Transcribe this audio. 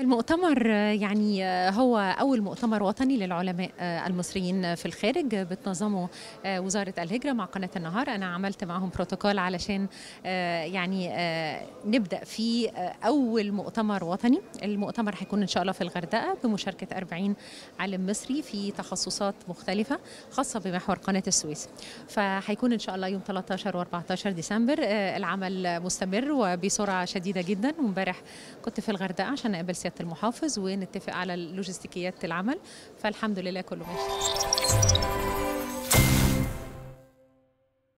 المؤتمر يعني هو أول مؤتمر وطني للعلماء المصريين في الخارج بتنظمه وزارة الهجرة مع قناة النهار أنا عملت معهم بروتوكول علشان يعني نبدأ في أول مؤتمر وطني المؤتمر هيكون إن شاء الله في الغردقة بمشاركة 40 عالم مصري في تخصصات مختلفة خاصة بمحور قناة السويس فهيكون إن شاء الله يوم 13 و14 ديسمبر العمل مستمر وبسرعة شديدة جدا وامبارح كنت في الغردقة عشان نقابل سيادة المحافظ ونتفق على لوجستيكيات العمل فالحمد لله كله ماشي